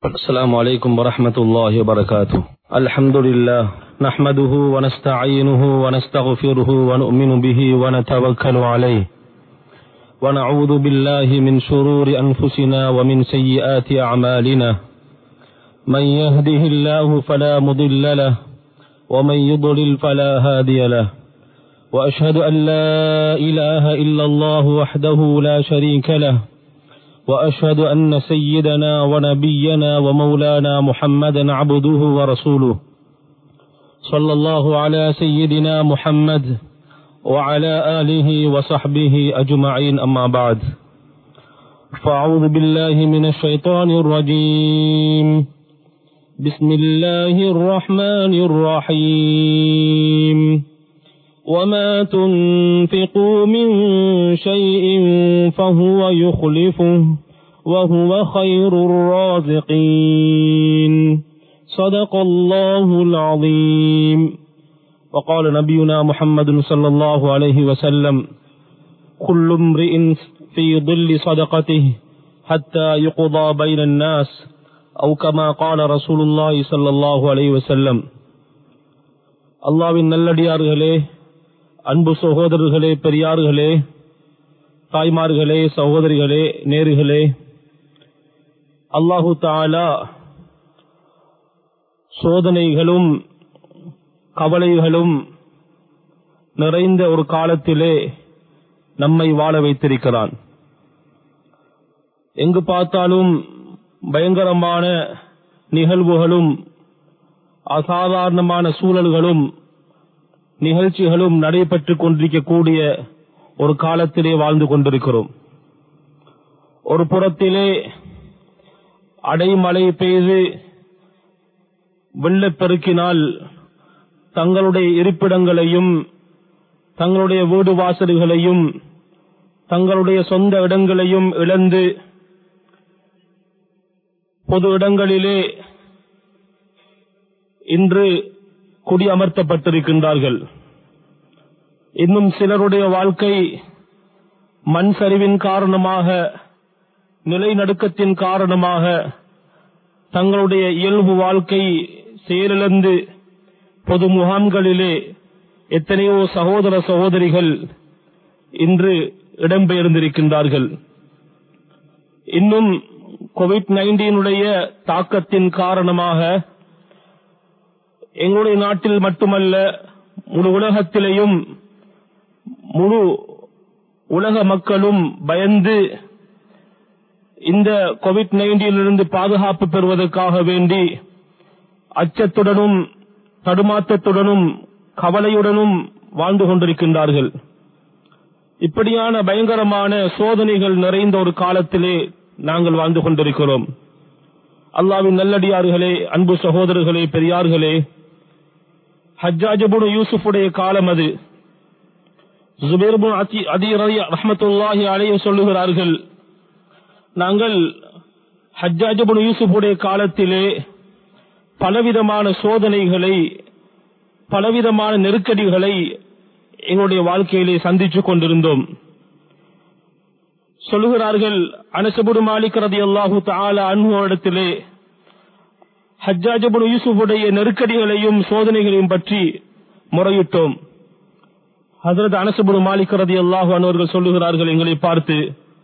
السلام عليكم ورحمة الله وبركاته الحمد لله نحمده ونستعينه ونستغفره ونؤمن به ونتوكل عليه ونعوذ بالله من شرور أنفسنا ومن سيئات أعمالنا من يهده الله فلا مضل له ومن يضلل فلا هادي له وأشهد أن لا إله إلا الله وحده لا شريك له وأشهد أن سيدنا ونبينا ومولانا محمدا عبده ورسوله صلى الله على سيدنا محمد وعلى آله وصحبه أجمعين أما بعد فأعوذ بالله من الشيطان الرجيم بسم الله الرحمن الرحيم وما تنفقوا من شيء فهو يخلفه وهو خير الرازقين صدق الله العظيم وقال نبينا محمد صلى الله عليه وسلم كل امرئ في ظل صدقته حتى يقضى بين الناس أو كما قال رسول الله صلى الله عليه وسلم அல்லாவின் நல்லடியார்களே அன்பு சகோதரர்களே பெரியார்களே தாய்மார்களே சகோதரிகளே நேர்களே அல்லாஹு தாலா சோதனைகளும் கவலைகளும் நிறைந்த ஒரு காலத்திலே நம்மை வாழ வைத்திருக்கிறான் எங்கு பார்த்தாலும் பயங்கரமான நிகழ்வுகளும் அசாதாரணமான சூழல்களும் நிகழ்ச்சிகளும் நடைபெற்றுக் கொண்டிருக்கக்கூடிய ஒரு காலத்திலே வாழ்ந்து கொண்டிருக்கிறோம் ஒரு புறத்திலே அடைமழை பெய்து வெள்ளப்பெருக்கினால் தங்களுடைய இருப்பிடங்களையும் தங்களுடைய வீடு வாசல்களையும் தங்களுடைய சொந்த இடங்களையும் இழந்து பொது இடங்களிலே இன்று குடியமர்த்தப்பட்டிருக்கின்றார்கள் இன்னும் சிலருடைய வாழ்க்கை மண் சரிவின் காரணமாக நிலைநடுக்கத்தின் காரணமாக தங்களுடைய இயல்பு வாழ்க்கை செயலிழந்து பொது முகாம்களிலே எத்தனையோ சகோதர சகோதரிகள் இன்று இடம்பெயர்ந்திருக்கின்றார்கள் இன்னும் கோவிட் நைன்டீனுடைய தாக்கத்தின் காரணமாக எங்களுடைய நாட்டில் மட்டுமல்ல முழு உலகத்திலேயும் முழு உலக மக்களும் பயந்து இந்த கோவிட் நைன்டீனிலிருந்து பாதுகாப்பு பெறுவதற்காக வேண்டி அச்சத்துடனும் தடுமாற்றத்துடனும் கவலையுடனும் வாழ்ந்து கொண்டிருக்கின்றார்கள் இப்படியான பயங்கரமான சோதனைகள் நிறைந்த ஒரு காலத்திலே நாங்கள் வாழ்ந்து கொண்டிருக்கிறோம் அல்லாவின் நல்லடியார்களே அன்பு சகோதரர்களே பெரியார்களே ஹஜ்ஜாஜபுன் யூசுஃபுடைய காலம் அது ஜுபேர்புன் அதி ரஹமத்துல்லாஹி அலைய சொல்லுகிறார்கள் நாங்கள் ஹஜ்ஜாஜபுன் யூசுஃபுடைய காலத்திலே பலவிதமான சோதனைகளை பலவிதமான நெருக்கடிகளை எங்களுடைய வாழ்க்கையிலே சந்தித்துக் கொண்டிருந்தோம் சொல்லுகிறார்கள் அனசபுடு மாலிக் ரதி அல்லாஹு தாலா அன்புவரிடத்திலே ஹஜ்ஜாஜபுடு யூசுஃபுடைய நெருக்கடிகளையும் சோதனைகளையும் பற்றி முறையிட்டோம் ஹசரத் அனசபுடு மாலிக் ரதி அல்லாஹு அன்பர்கள் சொல்லுகிறார்கள் எங்களை பார்த்து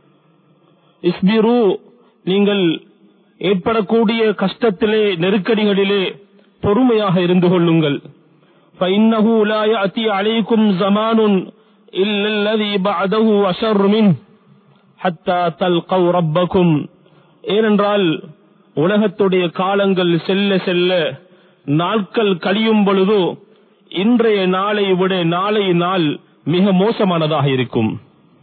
இஸ்பிரு நீங்கள் ஏற்படக்கூடிய கஷ்டத்திலே நெருக்கடிகளிலே பொறுமையாக இருந்து கொள்ளுங்கள் فإنه لا يأتي عليكم زمان إلا الذي بعده أشر منه حتى تلقوا ربكم ஏனென்றால் உலகத்துடைய காலங்கள் செல்ல செல்ல நாட்கள் கழியும் பொழுது இன்றைய நாளை விட நாளை நாள் மிக மோசமானதாக இருக்கும்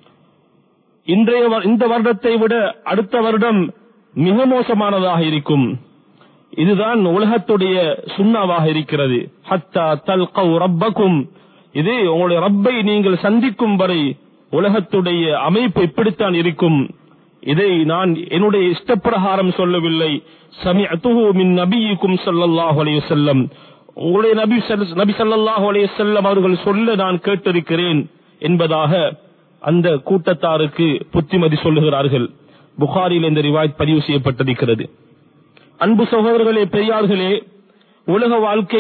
இன்றைய இந்த வருடத்தை விட அடுத்த வருடம் மிக மோசமானதாக இருக்கும் இதுதான் உலகத்துடைய சுண்ணாவாக இருக்கிறது ஹத்தா தல்கவ் ரப்பக்கும் இது உங்களுடைய ரப்பை நீங்கள் சந்திக்கும் வரை உலகத்துடைய அமைப்பு எப்படித்தான் இருக்கும் இதை நான் என்னுடைய இஷ்டப்பிரகாரம் சொல்லவில்லை சமி மின் நபிக்கும் சல்லல்லாஹு அலைய செல்லம் உங்களுடைய நபி நபி சல்லாஹு அலைய செல்லம் அவர்கள் சொல்ல நான் கேட்டிருக்கிறேன் என்பதாக அந்த கூட்டத்தாருக்கு புத்திமதி சொல்லுகிறார்கள் புகாரில் இந்த ரிவாய்த் பதிவு செய்யப்பட்டிருக்கிறது அன்பு சகோதரர்களே பெரியார்களே உலக வாழ்க்கை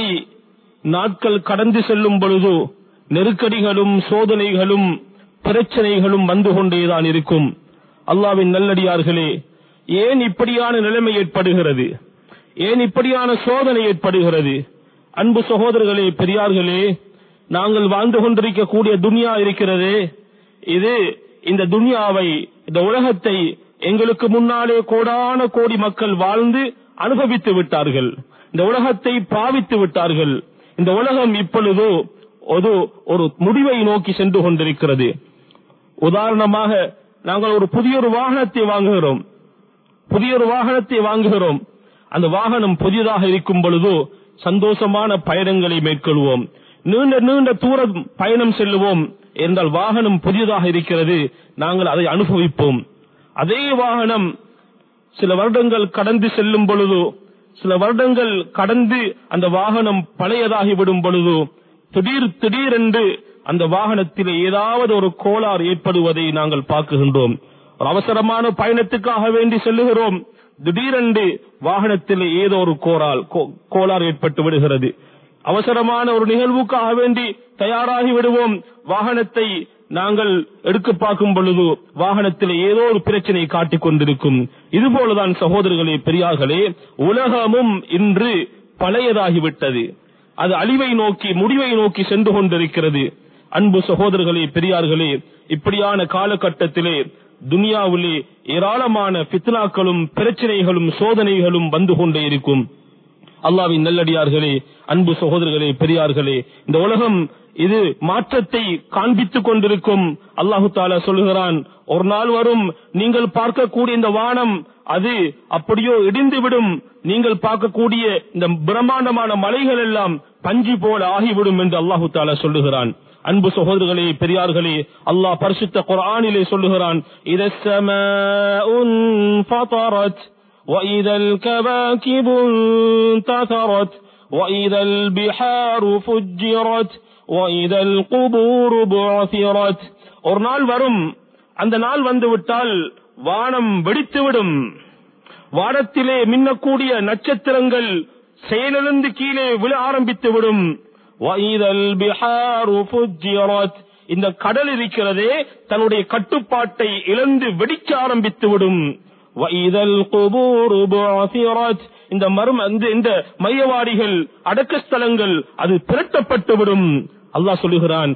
நாட்கள் கடந்து செல்லும் பொழுது நெருக்கடிகளும் சோதனைகளும் பிரச்சனைகளும் வந்து கொண்டேதான் இருக்கும் அல்லாவின் நல்லடியார்களே ஏன் இப்படியான நிலைமை ஏற்படுகிறது ஏன் இப்படியான சோதனை ஏற்படுகிறது அன்பு சகோதரர்களே பெரியார்களே நாங்கள் வாழ்ந்து கொண்டிருக்கக்கூடிய துனியா இருக்கிறதே இது இந்த துனியாவை இந்த உலகத்தை எங்களுக்கு முன்னாலே கோடான கோடி மக்கள் வாழ்ந்து அனுபவித்து விட்டார்கள் இந்த உலகத்தை பாவித்து விட்டார்கள் இந்த உலகம் இப்பொழுதோ ஒரு ஒரு முடிவை நோக்கி சென்று கொண்டிருக்கிறது உதாரணமாக நாங்கள் ஒரு புதிய ஒரு வாகனத்தை வாங்குகிறோம் புதிய ஒரு வாகனத்தை வாங்குகிறோம் அந்த வாகனம் புதியதாக இருக்கும் பொழுதோ சந்தோஷமான பயணங்களை மேற்கொள்வோம் நீண்ட நீண்ட தூரம் பயணம் செல்லுவோம் என்றால் வாகனம் புதியதாக இருக்கிறது நாங்கள் அதை அனுபவிப்போம் அதே வாகனம் சில வருடங்கள் கடந்து செல்லும் பொழுதோ சில வருடங்கள் கடந்து அந்த வாகனம் பழையதாகி விடும் பொழுதோ திடீர் திடீரென்று அந்த வாகனத்தில் ஏதாவது ஒரு கோளாறு ஏற்படுவதை நாங்கள் பார்க்குகின்றோம் ஒரு அவசரமான பயணத்துக்காக வேண்டி செல்லுகிறோம் திடீரென்று வாகனத்தில் ஏதோ ஒரு கோரால் கோளாறு ஏற்பட்டு விடுகிறது அவசரமான ஒரு நிகழ்வுக்காக வேண்டி தயாராகி விடுவோம் வாகனத்தை நாங்கள் எடுக்க பார்க்கும் பொழுது வாகனத்தில் ஏதோ ஒரு பிரச்சனை காட்டிக் கொண்டிருக்கும் இதுபோலதான் சகோதரர்களே பெரியார்களே உலகமும் இன்று பழையதாகிவிட்டது அது அழிவை நோக்கி முடிவை நோக்கி சென்று கொண்டிருக்கிறது அன்பு சகோதரர்களே பெரியார்களே இப்படியான காலகட்டத்திலே துனியாவிலே ஏராளமான பித்னாக்களும் பிரச்சனைகளும் சோதனைகளும் வந்து கொண்டே இருக்கும் அல்லாவின் நல்லடியார்களே அன்பு சகோதரர்களே பெரியார்களே இந்த உலகம் இது மாற்றத்தை காண்பித்துக் கொண்டிருக்கும் அல்லாஹு தாலா சொல்லுகிறான் ஒரு நாள் வரும் நீங்கள் பார்க்கக்கூடிய இந்த வானம் அது அப்படியோ இடிந்துவிடும் நீங்கள் பார்க்கக்கூடிய இந்த பிரம்மாண்டமான மலைகள் எல்லாம் பஞ்சி போல ஆகிவிடும் என்று அல்லாஹு தாலா சொல்லுகிறான் அன்பு சகோதரர்களே பெரியார்களே அல்லாஹ் பரிசுத்த குரானிலே சொல்லுகிறான் وإذا الكواكب انتثرت وإذا البحار فجرت وإذا القبور بعثرت ஒரு நாள் வரும் அந்த நாள் வந்து விட்டால் வானம் வெடித்துவிடும் வானத்திலே மின்னக்கூடிய நட்சத்திரங்கள் செயலிழந்து கீழே விழ ஆரம்பித்து விடும் இந்த கடல் இருக்கிறதே தன்னுடைய கட்டுப்பாட்டை இழந்து வெடிக்க ஆரம்பித்து விடும் இந்த மர்ம இந்த மையவாடிகள் அடக்க ஸ்தலங்கள் அது திரட்டப்பட்டு விடும் அல்லாஹ் சொல்லுகிறான்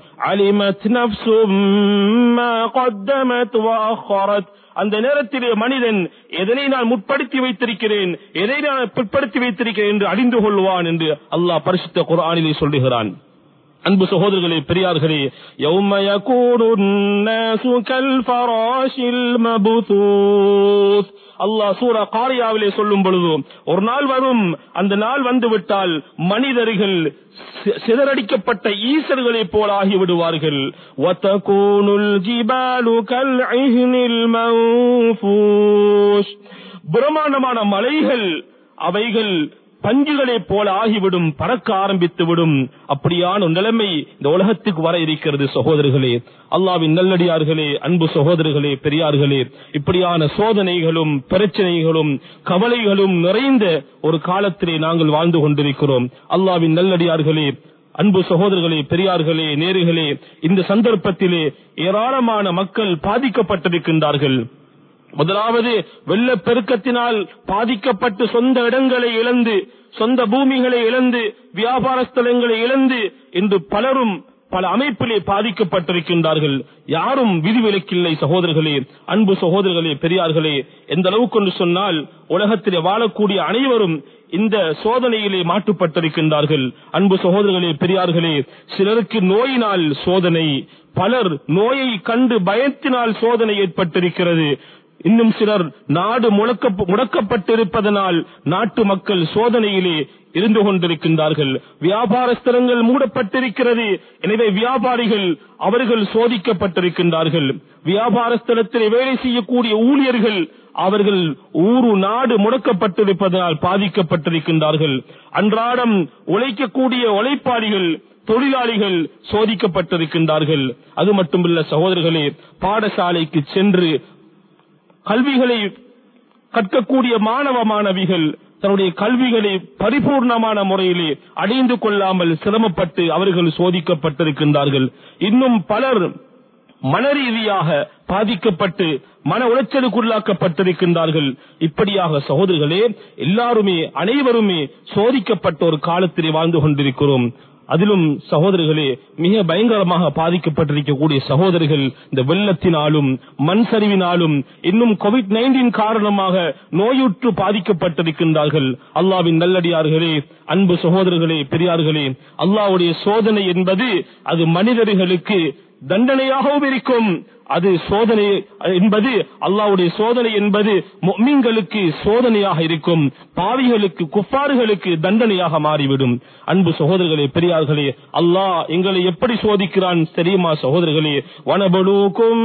அந்த நேரத்திலே மனிதன் எதனை நான் முற்படுத்தி வைத்திருக்கிறேன் எதை நான் பிற்படுத்தி வைத்திருக்கிறேன் என்று அறிந்து கொள்வான் என்று அல்லாஹ் பரிசுத்த குரானிலே சொல்லுகிறான் அன்பு சகோதரர்களே பெரியார்களே யௌமய அல்லாஹ் சூரா காரியாவிலே சொல்லும் பொழுது ஒரு நாள் வரும் அந்த நாள் வந்து விட்டால் மனிதர்கள் சிதறடிக்கப்பட்ட ஈசர்களை போல ஆகிவிடுவார்கள் பிரமாண்டமான மலைகள் அவைகள் பஞ்சுகளை போல ஆகிவிடும் பறக்க ஆரம்பித்து விடும் அப்படியான நிலைமை இந்த உலகத்துக்கு வர இருக்கிறது சகோதரர்களே அல்லாவின் நல்லடியார்களே அன்பு சகோதரர்களே பெரியார்களே இப்படியான சோதனைகளும் பிரச்சனைகளும் கவலைகளும் நிறைந்த ஒரு காலத்திலே நாங்கள் வாழ்ந்து கொண்டிருக்கிறோம் அல்லாவின் நல்லடியார்களே அன்பு சகோதரர்களே பெரியார்களே நேருகளே இந்த சந்தர்ப்பத்திலே ஏராளமான மக்கள் பாதிக்கப்பட்டிருக்கின்றார்கள் முதலாவது வெள்ளப்பெருக்கத்தினால் பாதிக்கப்பட்டு சொந்த இடங்களை இழந்து சொந்த பூமிகளை இழந்து வியாபார ஸ்தலங்களை இழந்து இன்று பலரும் பல அமைப்பிலே பாதிக்கப்பட்டிருக்கின்றார்கள் யாரும் விதிவிலக்கில்லை சகோதரர்களே அன்பு சகோதரர்களே பெரியார்களே எந்த அளவுக்கு என்று சொன்னால் உலகத்திலே வாழக்கூடிய அனைவரும் இந்த சோதனையிலே மாட்டுப்பட்டிருக்கின்றார்கள் அன்பு சகோதரர்களே பெரியார்களே சிலருக்கு நோயினால் சோதனை பலர் நோயை கண்டு பயத்தினால் சோதனை ஏற்பட்டிருக்கிறது இன்னும் சிலர் நாடு முழக்க முடக்கப்பட்டிருப்பதனால் நாட்டு மக்கள் சோதனையிலே இருந்து கொண்டிருக்கின்றார்கள் வியாபார ஸ்தலங்கள் மூடப்பட்டிருக்கிறது எனவே வியாபாரிகள் அவர்கள் சோதிக்கப்பட்டிருக்கின்றார்கள் வியாபார ஸ்தலத்தில் வேலை செய்யக்கூடிய ஊழியர்கள் அவர்கள் ஊரு நாடு முடக்கப்பட்டிருப்பதனால் பாதிக்கப்பட்டிருக்கின்றார்கள் அன்றாடம் உழைக்கக்கூடிய உழைப்பாளிகள் தொழிலாளிகள் சோதிக்கப்பட்டிருக்கின்றார்கள் அது மட்டுமல்ல சகோதரர்களே பாடசாலைக்கு சென்று கல்விகளை கற்கக்கூடிய மாணவ மாணவிகள் தன்னுடைய கல்விகளை பரிபூர்ணமான முறையிலே அடைந்து கொள்ளாமல் சிரமப்பட்டு அவர்கள் சோதிக்கப்பட்டிருக்கின்றார்கள் இன்னும் பலர் மன ரீதியாக பாதிக்கப்பட்டு மன உளைச்சலுக்குள்ளாக்கப்பட்டிருக்கின்றார்கள் இப்படியாக சகோதரர்களே எல்லாருமே அனைவருமே சோதிக்கப்பட்ட ஒரு காலத்திலே வாழ்ந்து கொண்டிருக்கிறோம் அதிலும் சகோதரர்களே மிக பயங்கரமாக பாதிக்கப்பட்டிருக்கக்கூடிய சகோதரர்கள் இந்த வெள்ளத்தினாலும் மண் சரிவினாலும் இன்னும் கோவிட் நைன்டீன் காரணமாக நோயுற்று பாதிக்கப்பட்டிருக்கின்றார்கள் அல்லாவின் நல்லடியார்களே அன்பு சகோதரர்களே பெரியார்களே அல்லாவுடைய சோதனை என்பது அது மனிதர்களுக்கு தண்டனையாகவும் இருக்கும் அது சோதனை என்பது அல்லாவுடைய சோதனை என்பது மீன்களுக்கு சோதனையாக இருக்கும் பாவிகளுக்கு குப்பாறுகளுக்கு தண்டனையாக மாறிவிடும் அன்பு சகோதரர்களே பெரியார்களே அல்லாஹ் எங்களை எப்படி சோதிக்கிறான் தெரியுமா சகோதரர்களே வனபலூக்கும்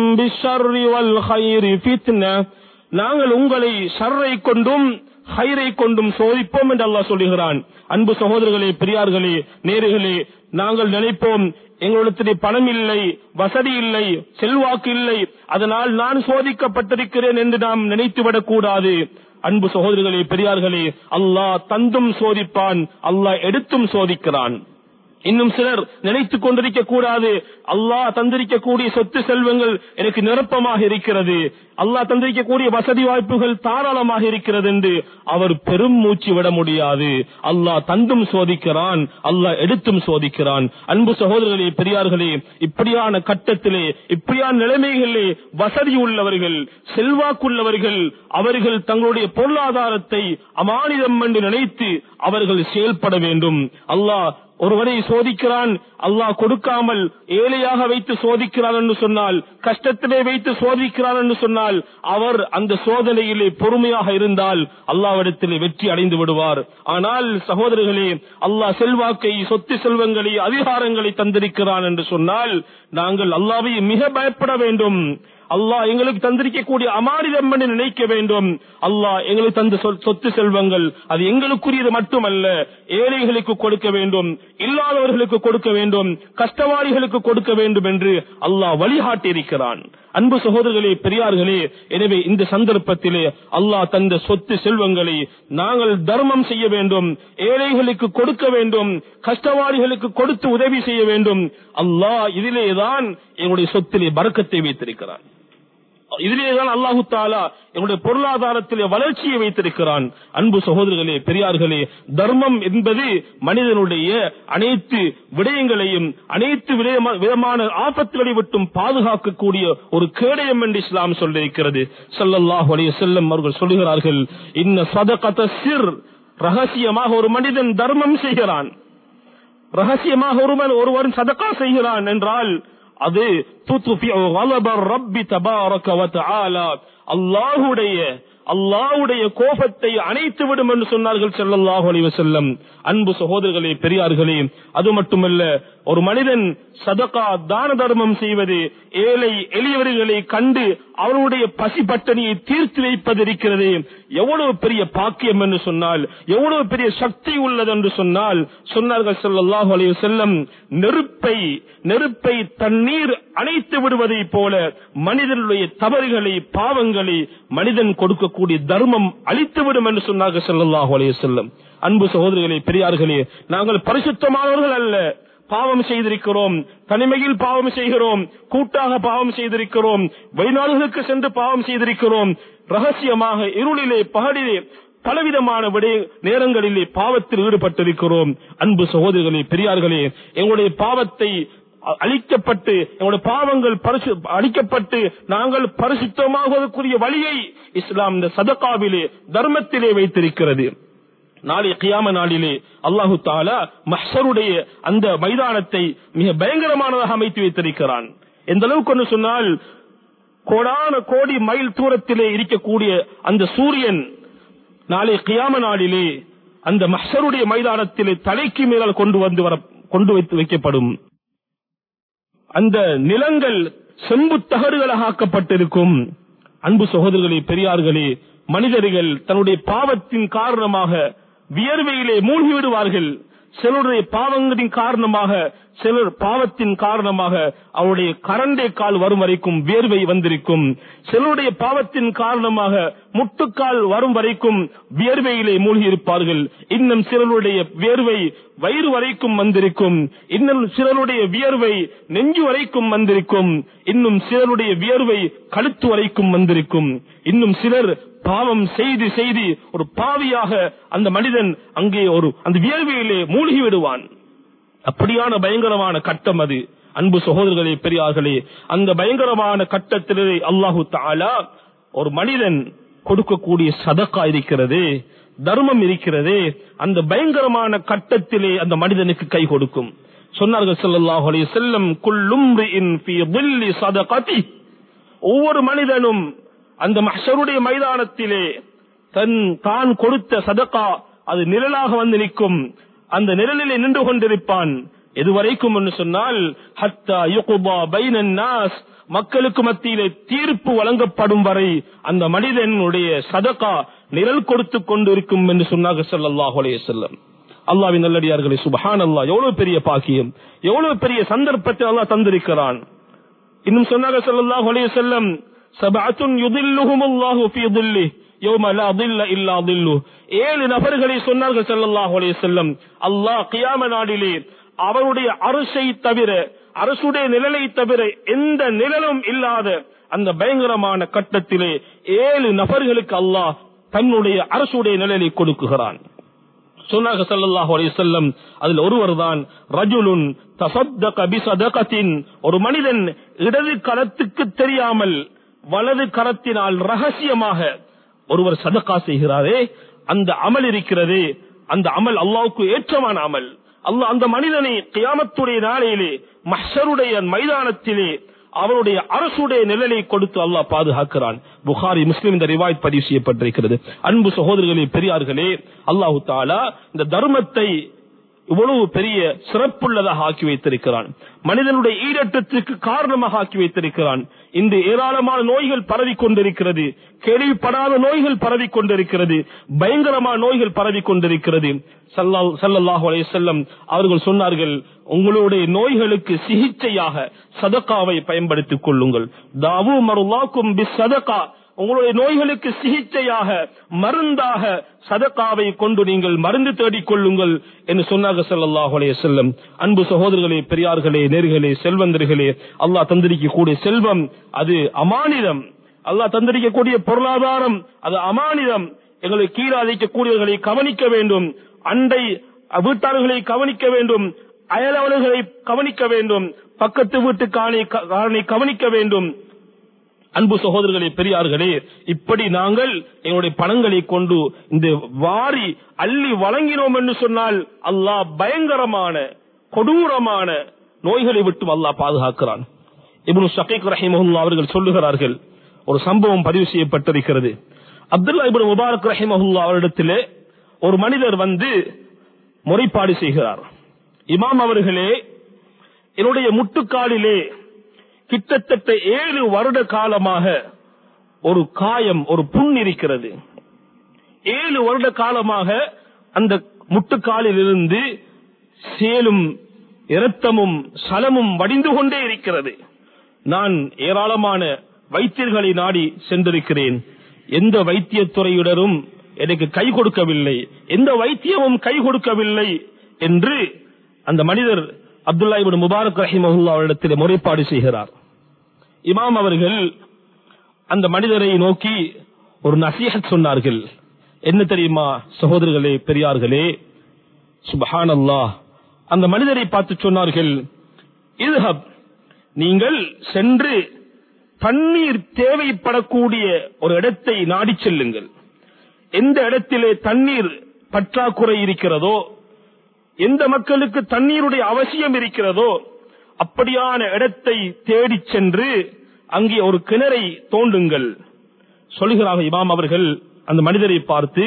நாங்கள் உங்களை ஷர்ரை கொண்டும் ஹைரை கொண்டும் சோதிப்போம் என்று அல்லாஹ் சொல்லுகிறான் அன்பு சகோதரர்களே பெரியார்களே நேர்களே நாங்கள் நினைப்போம் எங்களிடத்திலே பணம் இல்லை வசதி இல்லை செல்வாக்கு இல்லை அதனால் நான் சோதிக்கப்பட்டிருக்கிறேன் என்று நாம் நினைத்துவிடக் கூடாது அன்பு சகோதரிகளே பெரியார்களே அல்லாஹ் தந்தும் சோதிப்பான் அல்லாஹ் எடுத்தும் சோதிக்கிறான் இன்னும் சிலர் நினைத்துக் கொண்டிருக்க கூடாது அல்லாஹ் தந்திருக்கக்கூடிய சொத்து செல்வங்கள் எனக்கு நிரப்பமாக இருக்கிறது அல்லாஹ் தந்திருக்கக்கூடிய வசதி வாய்ப்புகள் தாராளமாக இருக்கிறது என்று அவர் பெரும் மூச்சு விட முடியாது அல்லாஹ் தந்தும் சோதிக்கிறான் அல்லாஹ் எடுத்தும் சோதிக்கிறான் அன்பு சகோதரர்களே பெரியார்களே இப்படியான கட்டத்திலே இப்படியான நிலைமைகளிலே வசதி உள்ளவர்கள் செல்வாக்குள்ளவர்கள் அவர்கள் தங்களுடைய பொருளாதாரத்தை அமானிதம் என்று நினைத்து அவர்கள் செயல்பட வேண்டும் அல்லாஹ் ஒருவரை சோதிக்கிறான் அல்லாஹ் கொடுக்காமல் ஏழையாக வைத்து சோதிக்கிறான் என்று சொன்னால் கஷ்டத்திலே வைத்து சோதிக்கிறான் என்று சொன்னால் அவர் அந்த சோதனையிலே பொறுமையாக இருந்தால் அல்லாவிடத்திலே வெற்றி அடைந்து விடுவார் ஆனால் சகோதரர்களே அல்லாஹ் செல்வாக்கை சொத்து செல்வங்களை அதிகாரங்களை தந்திருக்கிறான் என்று சொன்னால் நாங்கள் அல்லாவை மிக பயப்பட வேண்டும் அல்லாஹ் எங்களுக்கு தந்திருக்கக்கூடிய அமானிதம் என்று நினைக்க வேண்டும் அல்லாஹ் எங்களுக்கு தந்த சொத்து செல்வங்கள் அது எங்களுக்குரியது மட்டுமல்ல ஏழைகளுக்கு கொடுக்க வேண்டும் இல்லாதவர்களுக்கு கொடுக்க வேண்டும் கஷ்டவாளிகளுக்கு கொடுக்க வேண்டும் என்று அல்லாஹ் வழிகாட்டி இருக்கிறான் அன்பு சகோதரர்களே பெரியார்களே எனவே இந்த சந்தர்ப்பத்திலே அல்லாஹ் தந்த சொத்து செல்வங்களை நாங்கள் தர்மம் செய்ய வேண்டும் ஏழைகளுக்கு கொடுக்க வேண்டும் கஷ்டவாளிகளுக்கு கொடுத்து உதவி செய்ய வேண்டும் அல்லாஹ் இதிலேதான் எங்களுடைய சொத்திலே பறக்கத்தை வைத்திருக்கிறான் இதிலேதான் அல்லாஹு தாலா என்னுடைய பொருளாதாரத்திலே வளர்ச்சியை வைத்திருக்கிறான் அன்பு சகோதரர்களே பெரியார்களே தர்மம் என்பது மனிதனுடைய அனைத்து விடயங்களையும் அனைத்து விதமான ஆபத்துகளை விட்டும் பாதுகாக்கக்கூடிய ஒரு கேடயம் என்று இஸ்லாம் சொல்லியிருக்கிறது சல்லல்லாஹ் அலைய செல்லம் அவர்கள் சொல்லுகிறார்கள் இன்ன சதகத சிர் ரகசியமாக ஒரு மனிதன் தர்மம் செய்கிறான் ரகசியமாக ஒருவன் ஒருவன் சதக்கா செய்கிறான் என்றால் அது அல்லாஹுடைய அல்லாவுடைய கோபத்தை அணைத்து விடும் என்று சொன்னார்கள் செல்லல்லாஹு அலைவ செல்லம் அன்பு சகோதரர்களே பெரியார்களே அது மட்டுமல்ல ஒரு மனிதன் சதகா தான தர்மம் செய்வது ஏழை எளியவர்களை கண்டு அவருடைய பசி பட்டணியை தீர்த்து வைப்பது இருக்கிறது எவ்வளவு பெரிய பாக்கியம் என்று சொன்னால் எவ்வளவு பெரிய சக்தி உள்ளது என்று சொன்னால் சொன்னார்கள் செல்லல்லாஹு அலைவ செல்லம் நெருப்பை நெருப்பை தண்ணீர் அணைத்து விடுவதை போல மனிதனுடைய தவறுகளை பாவங்களை மனிதன் கொடுக்கக்கூடிய தர்மம் அழித்துவிடும் என்று சொன்னார்கள் செல்லல்லாஹு அலைய செல்லம் அன்பு சகோதரிகளே பெரியார்களே நாங்கள் பரிசுத்தமானவர்கள் அல்ல பாவம் செய்திருக்கிறோம் தனிமையில் பாவம் செய்கிறோம் கூட்டாக பாவம் செய்திருக்கிறோம் வெளிநாடுகளுக்கு சென்று பாவம் செய்திருக்கிறோம் ரகசியமாக இருளிலே பகலிலே பலவிதமான விடய நேரங்களிலே பாவத்தில் ஈடுபட்டிருக்கிறோம் அன்பு சகோதரிகளே பெரியார்களே எங்களுடைய பாவத்தை அழிக்கப்பட்டு எங்களுடைய பாவங்கள் பரிசு அழிக்கப்பட்டு நாங்கள் பரிசுத்தமாகுவதற்குரிய வழியை இஸ்லாம் இந்த சதகாவிலே தர்மத்திலே வைத்திருக்கிறது நாளை கியாம நாளிலே அல்லாஹு தாலா மஹருடைய அந்த மைதானத்தை மிக பயங்கரமானதாக அமைத்து வைத்திருக்கிறான் எந்த அளவுக்கு சொன்னால் கோடான கோடி மைல் தூரத்திலே இருக்கக்கூடிய அந்த சூரியன் நாளை கியாம நாளிலே அந்த மஹருடைய மைதானத்திலே தலைக்கு மேலால் கொண்டு வந்து வர கொண்டு வைத்து வைக்கப்படும் அந்த நிலங்கள் செம்பு தகடுகளாக ஆக்கப்பட்டிருக்கும் அன்பு சகோதரர்களே பெரியார்களே மனிதர்கள் தன்னுடைய பாவத்தின் காரணமாக வியர்வையிலே மூழ்கி விடுவார்கள் சிலருடைய பாவங்களின் காரணமாக சிலர் பாவத்தின் காரணமாக அவருடைய கரண்டை கால் வரும் வரைக்கும் வேர்வை வந்திருக்கும் சிலருடைய பாவத்தின் காரணமாக முட்டுக்கால் வரும் வரைக்கும் வியர்வையிலே மூழ்கி இருப்பார்கள் இன்னும் சிலருடைய வியர்வை வயிறு வரைக்கும் வந்திருக்கும் இன்னும் சிலருடைய வியர்வை நெஞ்சு வரைக்கும் வந்திருக்கும் இன்னும் சிலருடைய வியர்வை கழுத்து வரைக்கும் வந்திருக்கும் இன்னும் சிலர் பாவம் செய்து செய்து ஒரு பாவியாக அந்த மனிதன் அங்கே ஒரு அந்த வியர்வையிலே மூழ்கி விடுவான் அப்படியான பயங்கரமான கட்டம் அது அன்பு சகோதரர்களே பெரியார்களே அந்த பயங்கரமான கட்டத்திலே அல்லாஹு தாலா ஒரு மனிதன் கொடுக்கக்கூடிய சதக்கா இருக்கிறது தர்மம் இருக்கிறது அந்த பயங்கரமான கட்டத்திலே அந்த மனிதனுக்கு கை கொடுக்கும் சொன்னார்கள் ஸல்லல்லாஹு அலைஹி வஸல்லம் குல்லும் ஃபீ ظில்லி சதகதி ஒவ்வொரு மனிதனும் அந்த மஹ்ஷருடைய மைதானத்திலே தன் தான் கொடுத்த சதகா அது நிழலாக வந்து நிற்கும் அந்த நிழலிலே நின்று கொண்டிருப்பான் எதுவரைக்கும் என்று சொன்னால் ஹத்தா யுகுபா பைனன் நாஸ் மக்களுக்கு மத்தியிலே தீர்ப்பு வழங்கப்படும் வரை அந்த மனிதனுடைய சதகா நிழல் கொடுத்து கொண்டிருக்கும் என்று சொன்னாங்க ஸல்லல்லாஹு அலைஹி வஸல்லம் அல்லாஹ்வின் நல்லடியார்களே சுபஹான் அல்லாஹ் எவ்வளவு பெரிய பாக்கியம் எவ்வளவு பெரிய சந்தர்ப்பத்தை அல்லாஹ் தந்திருக்கிறான் இன்னும் சொன்னாங்க ஸல்லல்லாஹு அலைஹி வஸல்லம் சபஅத்துன் யுதில்லுஹுமுல்லாஹு ஃபீ ظில்லிஹி யௌம லா ظில்ல இல்லா ظில்லு ஏழு நபர்களை சொன்னார்கள் ஸல்லல்லாஹு அலைஹி வஸல்லம் அல்லாஹ் கியாம நாளிலே அவருடைய அரசை தவிர அரசுடைய நிழலை தவிர எந்த நிழலும் இல்லாத அந்த பயங்கரமான கட்டத்திலே ஏழு நபர்களுக்கு அல்லாஹ் தன்னுடைய அரசுடைய நிழலை கொடுக்குகிறான் சொன்னாங்க ஸல்லல்லாஹு அலைஹி வஸல்லம் அதில் ஒருவர் தான் ரஜுலுன் தஸத்தக பிஸதகத்தின் ஒரு மனிதன் இடது கரத்துக்கு தெரியாமல் வலது கரத்தினால் ரகசியமாக ஒருவர் சதக்கா செய்கிறாரே அந்த அமல் இருக்கிறது அந்த அமல் அல்லாவுக்கு ஏற்றமான அமல் அல்லாஹ் அந்த மனிதனை கியாமத்துடைய நாளையிலே மஹ்ஷருடைய மைதானத்திலே அவருடைய அரசுடைய நிழலை கொடுத்து அல்லாஹ் பாதுகாக்கிறான் புகாரி முஸ்லிம் இந்த ரிவாய்ட் பதிவு செய்யப்பட்டிருக்கிறது அன்பு சகோதரர்களே பெரியார்களே அல்லாஹு தாலா இந்த தர்மத்தை இவ்வளவு பெரிய சிறப்புள்ளதாக ஆக்கி வைத்திருக்கிறான் மனிதனுடைய ஈரட்டத்திற்கு காரணமாக ஆக்கி வைத்திருக்கிறான் இந்த ஏராளமான நோய்கள் பரவி கொண்டிருக்கிறது கேள்விப்படாத நோய்கள் பரவி கொண்டிருக்கிறது பயங்கரமான நோய்கள் பரவி கொண்டிருக்கிறது சல்லல்லாஹு அலைஹி வஸல்லம் அவர்கள் சொன்னார்கள் உங்களுடைய நோய்களுக்கு சிகிச்சையாக சதக்காவை பயன்படுத்திக் கொள்ளுங்கள் தாவு மருல்லாக்கும் பி சதகா உங்களுடைய நோய்களுக்கு சிகிச்சையாக மருந்தாக சதக்காவை கொண்டு நீங்கள் மருந்து தேடிக் கொள்ளுங்கள் என்று சொன்னாங்க ஸல்லல்லாஹு அலைஹி வஸல்லம் அன்பு சகோதரர்களே பெரியார்களே நேர்களே செல்வந்தர்களே அல்லாஹ் தந்திரிக்கக்கூடிய செல்வம் அது அமானிதம் அல்லாஹ் தந்திரிக்கக்கூடிய பொருளாதாரம் அது அமானிதம் எங்களை கீழாதிக்கக்கூடியவர்களை கவனிக்க வேண்டும் அண்டை வீட்டாளர்களை கவனிக்க வேண்டும் அயலவர்களை கவனிக்க வேண்டும் பக்கத்து வீட்டுக்கானை காரனை கவனிக்க வேண்டும் அன்பு சகோதரர்களே பெரியார்களே இப்படி நாங்கள் எங்களுடைய பணங்களை கொண்டு இந்த வாரி அள்ளி வழங்கினோம் என்று சொன்னால் அல்லாஹ் பயங்கரமான கொடூரமான நோய்களை விட்டு அல்லாஹ் பாதுகாக்கிறான் இப்னு ஷகீக் ரஹிமஹுல்லா அவர்கள் சொல்லுகிறார்கள் ஒரு சம்பவம் பதிவு செய்யப்பட்டிருக்கிறது அப்துல்லா இப்னு முபாரக் ரஹிமஹுல்லா அவரிடத்திலே ஒரு மனிதர் வந்து முறைப்பாடு செய்கிறார் இமாம் அவர்களே என்னுடைய முட்டுக்காலிலே கிட்டத்தட்ட ஏழு வருட காலமாக ஒரு காயம் ஒரு புண் இருக்கிறது ஏழு வருட காலமாக அந்த முட்டுக்காலில் இருந்து சேலும் இரத்தமும் சலமும் வடிந்து கொண்டே இருக்கிறது நான் ஏராளமான வைத்தியர்களை நாடி சென்றிருக்கிறேன் எந்த வைத்தியத்துறையுடனும் எனக்கு கை கொடுக்கவில்லை எந்த வைத்தியமும் கை கொடுக்கவில்லை என்று அந்த மனிதர் அப்துல்லா இபின் முபாரக் ரஹிமஹுல்லா அவரிடத்தில் முறைப்பாடு செய்கிறார் இமாம் அவர்கள் அந்த மனிதரை நோக்கி ஒரு நசீஹத் சொன்னார்கள் என்ன தெரியுமா சகோதரர்களே பெரியார்களே சுபஹான் அல்லாஹ் அந்த மனிதரை பார்த்து சொன்னார்கள் இதுஹப் நீங்கள் சென்று தண்ணீர் தேவைப்படக்கூடிய ஒரு இடத்தை நாடி செல்லுங்கள் எந்த இடத்திலே தண்ணீர் பற்றாக்குறை இருக்கிறதோ எந்த மக்களுக்கு தண்ணீருடைய அவசியம் இருக்கிறதோ அப்படியான இடத்தை தேடி சென்று அங்கே ஒரு கிணறை தோண்டுங்கள் சொல்கிறாங்க இமாம் அவர்கள் அந்த மனிதரை பார்த்து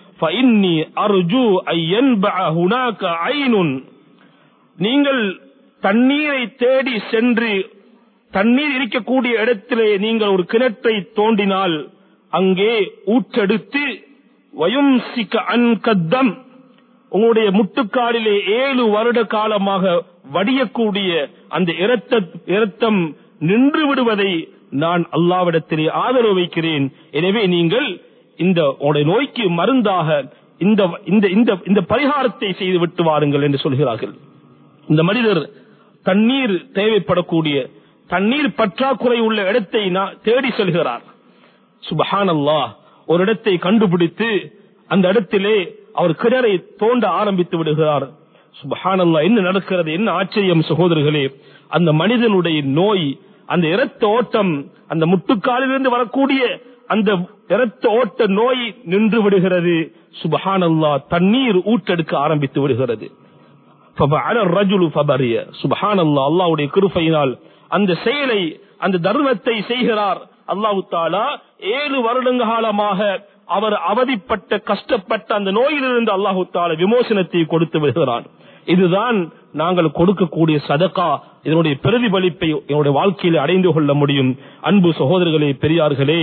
நீங்கள் தண்ணீரை தேடி சென்று தண்ணீர் இருக்கக்கூடிய இடத்திலே நீங்கள் ஒரு கிணற்றை தோண்டினால் அங்கே ஊற்றெடுத்து வயும் சிக்க அன்கத்தம் உங்களுடைய முட்டுக்காலிலே ஏழு வருட காலமாக வடியக்கூடிய அந்த இரத்த இரத்தம் நின்று விடுவதை நான் அல்லாவிடத்திலே ஆதரவு வைக்கிறேன் எனவே நீங்கள் இந்த உங்களுடைய நோய்க்கு மருந்தாக இந்த இந்த இந்த இந்த பரிகாரத்தை செய்து விட்டு வாருங்கள் என்று சொல்கிறார்கள் இந்த மனிதர் தண்ணீர் தேவைப்படக்கூடிய தண்ணீர் பற்றாக்குறை உள்ள இடத்தை நா- தேடி செல்கிறார் சுபஹான் ஒரு இடத்தை கண்டுபிடித்து அந்த இடத்திலே அவர் கிணறை தோண்ட ஆரம்பித்து விடுகிறார் சுபஹான் என்ன நடக்கிறது என்ன ஆச்சரியம் சகோதரர்களே அந்த மனிதனுடைய நோய் அந்த இரத்த ஓட்டம் அந்த முட்டுக்காலிலிருந்து வரக்கூடிய அந்த இரத்த ஓட்ட நோய் நின்று விடுகிறது சுபஹான் தண்ணீர் ஊற்றெடுக்க ஆரம்பித்து விடுகிறது فَفَعَلَ الرَّجُلُ فَبَرِيَ சுப்ஹான் அல்லாஹ் அல்லாஹ்வுடைய கிருபையினால் அந்த செயலை அந்த தர்மத்தை செய்கிறார் அல்லாஹு தாலா ஏழு வருடங்க காலமாக அவர் அவதிப்பட்ட கஷ்டப்பட்ட அந்த நோயிலிருந்து அல்லாஹு தாலா விமோசனத்தை கொடுத்து வருகிறான் இதுதான் நாங்கள் கொடுக்கக்கூடிய சதகா இதனுடைய பிரதிபலிப்பை என்னுடைய வாழ்க்கையில் அடைந்து கொள்ள முடியும் அன்பு சகோதரர்களே பெரியார்களே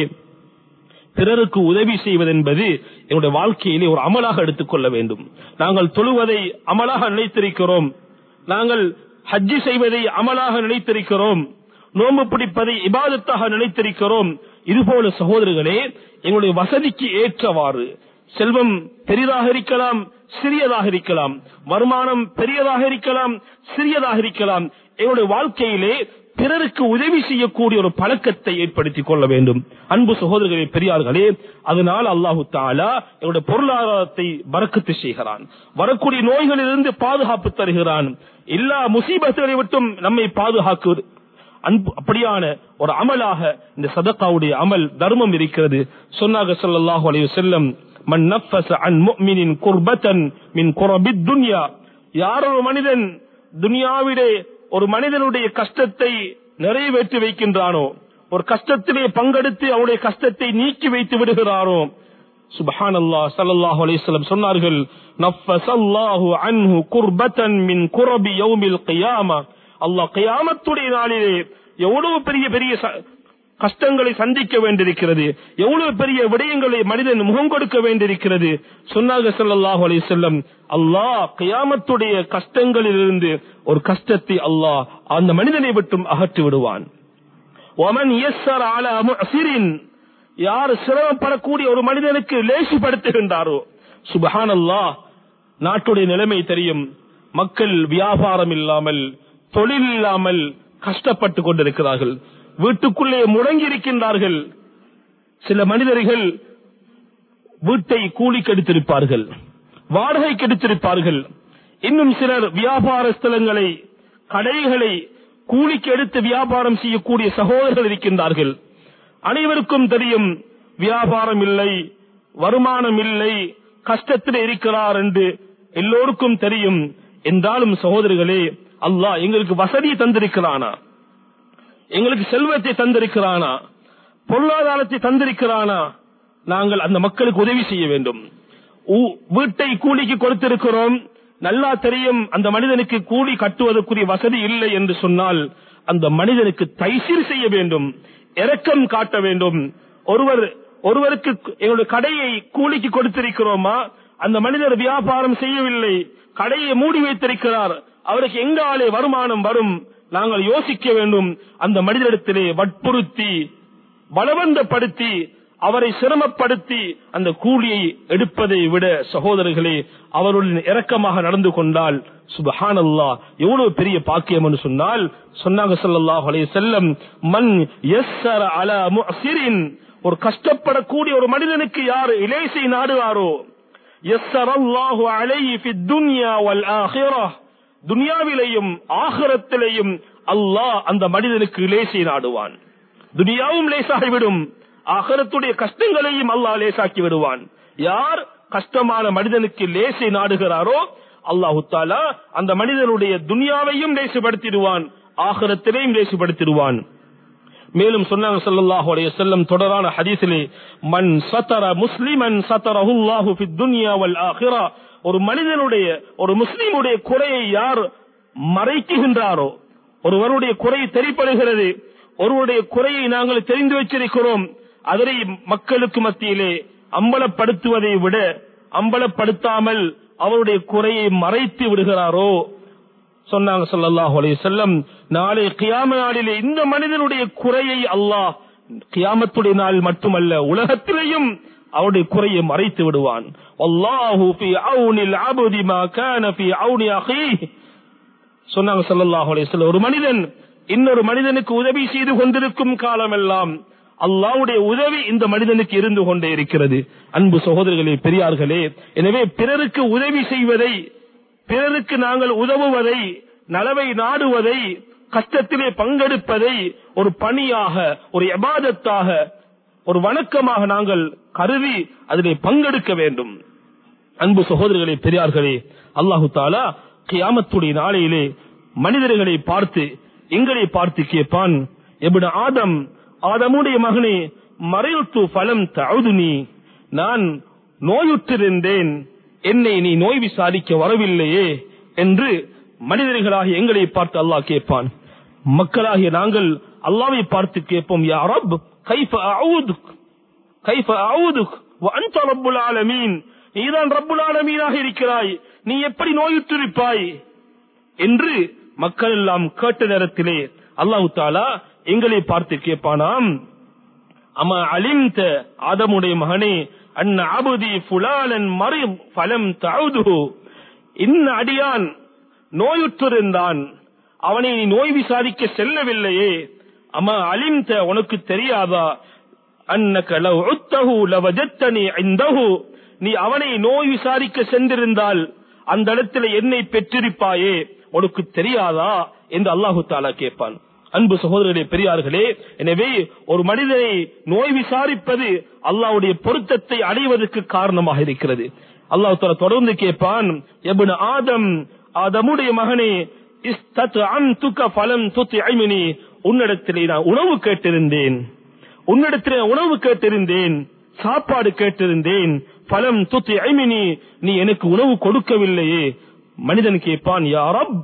பிறருக்கு உதவி செய்வதென்பது என்னுடைய வாழ்க்கையிலே ஒரு அமலாக எடுத்துக்கொள்ள வேண்டும் நாங்கள் தொழுவதை அமலாக நினைத்திருக்கிறோம் நாங்கள் ஹஜ்ஜி செய்வதை அமலாக நினைத்திருக்கிறோம் நோம்பு பிடிப்பதை இபாதத்தாக நினைத்திருக்கிறோம் இதுபோல சகோதரர்களே எங்களுடைய வசதிக்கு ஏற்றவாறு செல்வம் பெரிதாக இருக்கலாம் சிறியதாக இருக்கலாம் வருமானம் பெரியதாக இருக்கலாம் சிறியதாக இருக்கலாம் எங்களுடைய வாழ்க்கையிலே பிறருக்கு உதவி செய்யக்கூடிய ஒரு பழக்கத்தை ஏற்படுத்திக் கொள்ள வேண்டும் அன்பு சகோதரர்களே பெரியார்களே அதனால் அல்லாஹு தாலா என்னுடைய பொருளாதாரத்தை பறக்கத்து செய்கிறான் வரக்கூடிய நோய்களிலிருந்து பாதுகாப்பு தருகிறான் எல்லா முசீபத்துகளை விட்டும் நம்மை பாதுகாக்கு அன்பு அப்படியான ஒரு அமலாக இந்த சதக்காவுடைய அமல் தர்மம் இருக்கிறது சொன்னாக ஸல்லல்லாஹு அலைஹி வஸல்லம் மன் நஃபஸ அன் முஃமினின் குர்பத்தன் மின் குரபித் துன்யா யார் ஒரு மனிதன் துனியாவிலே ஒரு மனிதனுடைய கஷ்டத்தை நிறைவேற்றி வைக்கின்றானோ ஒரு கஷ்டத்திலே பங்கெடுத்து அவருடைய கஷ்டத்தை நீக்கி வைத்து விடுகிறானோ சுபஹான் அல்லாஹ் சல்லாஹு அலிஸ்லம் சொன்னார்கள் நஃபஸல்லாஹு அன்ஹு குர்பத்தன் மின் குரபி யௌமில் கியாமா அல்லாஹ் கியாமத்துடைய நாளிலே எவ்வளவு பெரிய பெரிய ச- கஷ்டங்களை சந்திக்க வேண்டியிருக்கிறது எவ்வளவு பெரிய விடயங்களை மனிதன் முகம் கொடுக்க வேண்டியிருக்கிறது சொன்னாங்க ஸல்லல்லாஹு அலைஹி வஸல்லம் அல்லாஹ் கியாமத்துடைய கஷ்டங்களிலிருந்து ஒரு கஷ்டத்தை அல்லாஹ் அந்த மனிதனை விட்டும் அகற்றி விடுவான் ஒமன் يسر على معسر யார் சிரமப்படக்கூடிய ஒரு மனிதனுக்கு லேசிப்படுத்துகின்றாரோ சுபஹான் அல்லாஹ் நாட்டுடைய நிலைமை தெரியும் மக்கள் வியாபாரம் இல்லாமல் தொழில் இல்லாமல் கஷ்டப்பட்டு கொண்டிருக்கிறார்கள் வீட்டுக்குள்ளே முடங்கி இருக்கின்றார்கள் சில மனிதர்கள் வீட்டை கூலி கெடுத்திருப்பார்கள் வாடகை கெடுத்திருப்பார்கள் இன்னும் சிலர் வியாபார ஸ்தலங்களை கடைகளை கூலிக்கு எடுத்து வியாபாரம் செய்யக்கூடிய சகோதரர்கள் இருக்கின்றார்கள் அனைவருக்கும் தெரியும் வியாபாரம் இல்லை வருமானம் இல்லை கஷ்டத்தில் இருக்கிறார் என்று எல்லோருக்கும் தெரியும் என்றாலும் சகோதரர்களே அல்லாஹ் எங்களுக்கு வசதி தந்திருக்கிறானா எங்களுக்கு செல்வத்தை தந்திருக்கிறானா பொருளாதாரத்தை தந்திருக்கிறானா நாங்கள் அந்த மக்களுக்கு உதவி செய்ய வேண்டும் ஊ- வீட்டை கூலிக்கு கொடுத்திருக்கிறோம் நல்லா தெரியும் அந்த மனிதனுக்கு கூலி கட்டுவதற்குரிய வசதி இல்லை என்று சொன்னால் அந்த மனிதனுக்கு தைசீர் செய்ய வேண்டும் இரக்கம் காட்ட வேண்டும் ஒருவர் ஒருவருக்கு எங்களுடைய கடையை கூலிக்கு கொடுத்திருக்கிறோமா அந்த மனிதர் வியாபாரம் செய்யவில்லை கடையை மூடி வைத்திருக்கிறார் அவருக்கு எங்காலே வருமானம் வரும் நாங்கள் யோசிக்க வேண்டும் அந்த மனிதரிடத்திலே வற்புறுத்தி பலவந்தப்படுத்தி அவரை சிரமப்படுத்தி அந்த கூலியை எடுப்பதை விட சகோதரர்களே அவருடன் இரக்கமாக நடந்து கொண்டால் சுபஹான் எவ்வளவு பெரிய பாக்கியம் என்று சொன்னால் சொன்னாங்க ஸல்லல்லாஹு அலைஹி வஸல்லம் மன் யஸ்ஸர அலா முஅசிரின் ஒரு கஷ்டப்படக்கூடிய ஒரு மனிதனுக்கு யார் இலேசை நாடுவாரோ யஸ்ஸரல்லாஹு அலைஹி ஃபித் துன்யா வல் ஆখিরাহ துனியாவிலேயும் ஆகிரத்திலேயும் அல்லாஹ் அந்த மனிதனுக்கு லேசை நாடுவான் துனியாவும் லேசாகிவிடும் ஆகரத்துடைய கஷ்டங்களையும் அல்லாஹ் லேசாக்கி விடுவான் யார் கஷ்டமான மனிதனுக்கு லேசை நாடுகிறாரோ அல்லாஹு தாலா அந்த மனிதனுடைய துனியாவையும் லேசுபடுத்திடுவான் ஆகரத்திலையும் லேசுபடுத்திடுவான் மேலும் சொன்னாங்க ஸல்லல்லாஹு அலைஹி வஸல்லம் தொடரான ஹதீஸிலே மன் சதர முஸ்லிமன் சதரஹு அல்லாஹு ஃபித் துன்யா வல் ஆখিরা ஒரு மனிதனுடைய ஒரு முஸ்லிமுடைய குறையை யார் மறைக்குகின்றாரோ ஒருவருடைய குறை தெரிப்படுகிறது ஒருவருடைய குறையை நாங்கள் தெரிந்து வச்சிருக்கிறோம் அதனை மக்களுக்கு மத்தியிலே அம்பலப்படுத்துவதை விட அம்பலப்படுத்தாமல் அவருடைய குறையை மறைத்து விடுகிறாரோ சொன்னாங்க ஸல்லல்லாஹு அலைஹி வஸல்லம் நாளை கியாம நாளிலே இந்த மனிதனுடைய குறையை அல்லாஹ் கியாமத்துடைய நாள் மட்டுமல்ல உலகத்திலேயும் அவருடைய குறையை மறைத்து விடுவான் அல்லாஹு ஃபி அவுனில் அப்தி மா கான ஃபி அவுனி அஹீஹ் சொன்னாங்க ஸல்லல்லாஹு அலைஹி வஸல்லம் ஒரு மனிதன் இன்னொரு மனிதனுக்கு உதவி செய்து கொண்டிருக்கும் காலமெல்லாம் அல்லாஹ்வுடைய உதவி இந்த மனிதனுக்கு இருந்து கொண்டே இருக்கிறது அன்பு சகோதரர்களே பெரியார்களே எனவே பிறருக்கு உதவி செய்வதை பிறருக்கு நாங்கள் உதவுவதை நலவை நாடுவதை கஷ்டத்திலே பங்கெடுப்பதை ஒரு பணியாக ஒரு எபாதத்தாக ஒரு வணக்கமாக நாங்கள் கருதி அதிலே பங்கெடுக்க வேண்டும் அன்பு சகோதரர்களே பெரியார்களே அல்லாஹு தாலா கியாமத்துடைய நாளையிலே மனிதர்களை பார்த்து எங்களை பார்த்து கேட்பான் எபிட ஆதம் ஆதமுடைய மகனே மறையுத்து பலம் தழுதுனி நான் நோயுற்றிருந்தேன் என்னை நீ நோய் விசாரிக்க வரவில்லையே என்று மனிதர்களாகிய எங்களை பார்த்து அல்லாஹ் கேட்பான் மக்களாகிய நாங்கள் அல்லாவை பார்த்து கேட்போம் யா ரப் கைஃப அஊதுக் கைஃப அஊதுக் வ அன்த ரப்புல் ஆலமீன் நீதான் ரப்புல் ஆலமீனாக இருக்கிறாய் நீ எப்படி நோயுற்றிருப்பாய் என்று மக்கள் எல்லாம் கேட்ட நேரத்திலே அல்லாஹு தாலா எங்களை பார்த்து கேட்பானாம் அம்மா அலிம்த ஆதமுடைய மகனே அன்ன அபுதி புலாலன் மறி பலம் தழுது இன்ன அடியான் நோயுற்றிருந்தான் அவனை நீ நோய் விசாரிக்க செல்லவில்லையே அம்மா அலிம்த உனக்கு தெரியாதா அன்னக லவ் உத்தஹு லவஜத்தனி இந்தஹு நீ அவனை நோய் விசாரிக்க சென்றிருந்தால் அந்த இடத்துல என்னை பெற்றிருப்பாயே உனக்கு தெரியாதா என்று அல்லாஹு தாலா கேட்பான் அன்பு சகோதரர்களே பெரியார்களே எனவே ஒரு மனிதனை நோய் விசாரிப்பது அல்லாவுடைய பொருத்தத்தை அடைவதற்கு காரணமாக இருக்கிறது அல்லாஹு தாலா தொடர்ந்து கேட்பான் எபுன ஆதம் ஆதமுடைய மகனே பலம் துத்தி ஐமினி உன்னிடத்திலே நான் உணவு கேட்டிருந்தேன் உன்னிடத்திலே உணவு கேட்டிருந்தேன் சாப்பாடு கேட்டிருந்தேன் பலம் துத்தி ஐமினி நீ எனக்கு உணவு கொடுக்கவில்லையே மனிதன் கேட்பான் யாரப்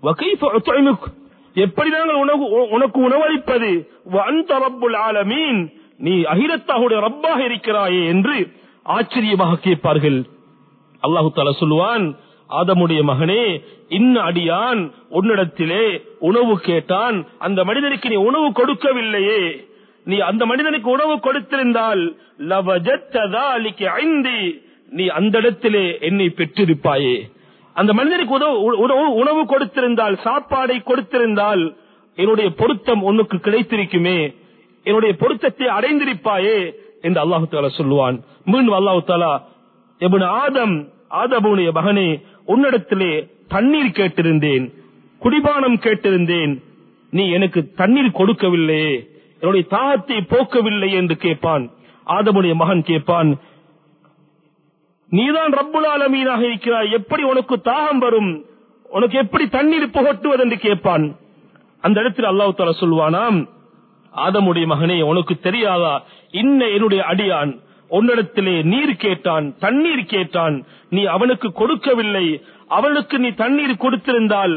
எப்படி நாங்கள் உணவு உனக்கு உணவளிப்பது அந்த ரப்புல் ஆலமீன் நீ அகிலத்தாவுடைய ரப்பாக இருக்கிறாயே என்று ஆச்சரியமாக கேட்பார்கள் அல்லாஹு தாலா சொல்லுவான் ஆதமுடைய மகனே இன்ன அடியான் உன்னிடத்திலே உணவு கேட்டான் அந்த மனிதனுக்கு நீ உணவு கொடுக்கவில்லையே நீ அந்த மனிதனுக்கு உணவு கொடுத்திருந்தால் ஐந்தி நீ அந்த இடத்திலே என்னை பெற்றிருப்பாயே அந்த மனிதனுக்கு உணவு உணவு கொடுத்திருந்தால் சாப்பாடை கொடுத்திருந்தால் என்னுடைய பொருத்தம் உனக்கு கிடைத்திருக்குமே என்னுடைய பொருத்தத்தை அடைந்திருப்பாயே என்று அல்லாஹு தாலா சொல்லுவான் மீண்டும் அல்லாஹு தாலா எபுன் ஆதம் ஆதமுடைய மகனே உன்னிடத்திலே தண்ணீர் கேட்டிருந்தேன் குடிபானம் கேட்டிருந்தேன் நீ எனக்கு தண்ணீர் கொடுக்கவில்லையே என்னுடைய தாகத்தை போக்கவில்லை என்று கேட்பான் ஆதமுடைய மகன் கேட்பான் நீதான் ரப்புல் ஆலமீனாக இருக்கிறாய் எப்படி உனக்கு தாகம் வரும் உனக்கு எப்படி தண்ணீர் புகட்டுவது என்று கேட்பான் அந்த இடத்தில் அல்லாஹு தாலா சொல்வானாம் ஆதமுடைய மகனே உனக்கு தெரியாதா இன்ன என்னுடைய அடியான் உன்னிடத்திலே நீர் கேட்டான் தண்ணீர் கேட்டான் நீ அவனுக்கு கொடுக்கவில்லை அவனுக்கு நீ தண்ணீர் கொடுத்திருந்தால்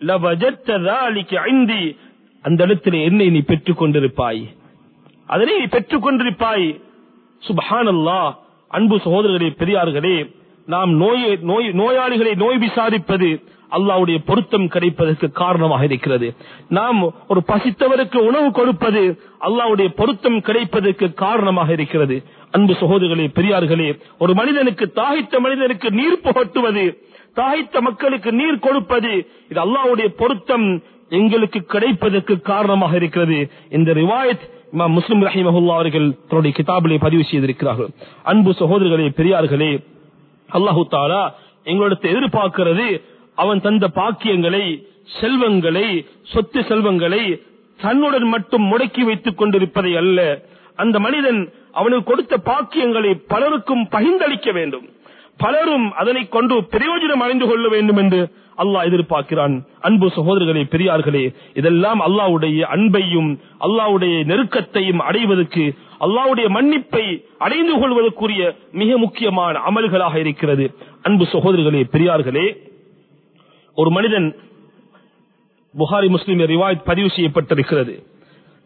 ஐந்தி அந்த இடத்திலே என்னை நீ பெற்றுக் கொண்டிருப்பாய் அதனை நீ பெற்றுக் கொண்டிருப்பாய் சுபஹானல்லா அன்பு சகோதரர்களே பெரியார்களே நாம் நோய் நோய் நோயாளிகளை நோய் விசாரிப்பது அல்லாவுடைய பொருத்தம் கிடைப்பதற்கு காரணமாக இருக்கிறது நாம் ஒரு பசித்தவருக்கு உணவு கொடுப்பது அல்லாவுடைய பொருத்தம் கிடைப்பதற்கு காரணமாக இருக்கிறது அன்பு சகோதரர்களே பெரியார்களே ஒரு மனிதனுக்கு தாகித்த மனிதனுக்கு நீர் புகட்டுவது தாகித்த மக்களுக்கு நீர் கொடுப்பது இது அல்லாவுடைய பொருத்தம் எங்களுக்கு கிடைப்பதற்கு காரணமாக இருக்கிறது இந்த ரிவாயத் இமாம் முஸ்லிம் ரஹிமஹுல்லா அவர்கள் தன்னுடைய கிதாபிலே பதிவு செய்திருக்கிறார்கள் அன்பு சகோதரர்களே பெரியார்களே அல்லாஹு தாலா எங்களிடத்தை எதிர்பார்க்கிறது அவன் தந்த பாக்கியங்களை செல்வங்களை சொத்து செல்வங்களை தன்னுடன் மட்டும் முடக்கி வைத்துக் கொண்டிருப்பதை அல்ல அந்த மனிதன் அவனுக்கு கொடுத்த பாக்கியங்களை பலருக்கும் பகிர்ந்தளிக்க வேண்டும் பலரும் அதனை கொண்டு பிரயோஜனம் அடைந்து கொள்ள வேண்டும் என்று அல்லாஹ் எதிர்பார்க்கிறான் அன்பு சகோதரர்களே பெரியார்களே இதெல்லாம் அல்லாவுடைய அன்பையும் அல்லாவுடைய நெருக்கத்தையும் அடைவதற்கு அல்லாவுடைய மன்னிப்பை அடைந்து கொள்வதற்குரிய மிக முக்கியமான அமல்களாக இருக்கிறது அன்பு சகோதரர்களே பெரியார்களே ஒரு மனிதன் புகாரி முஸ்லிம் ரிவாயத் பதிவு செய்யப்பட்டிருக்கிறது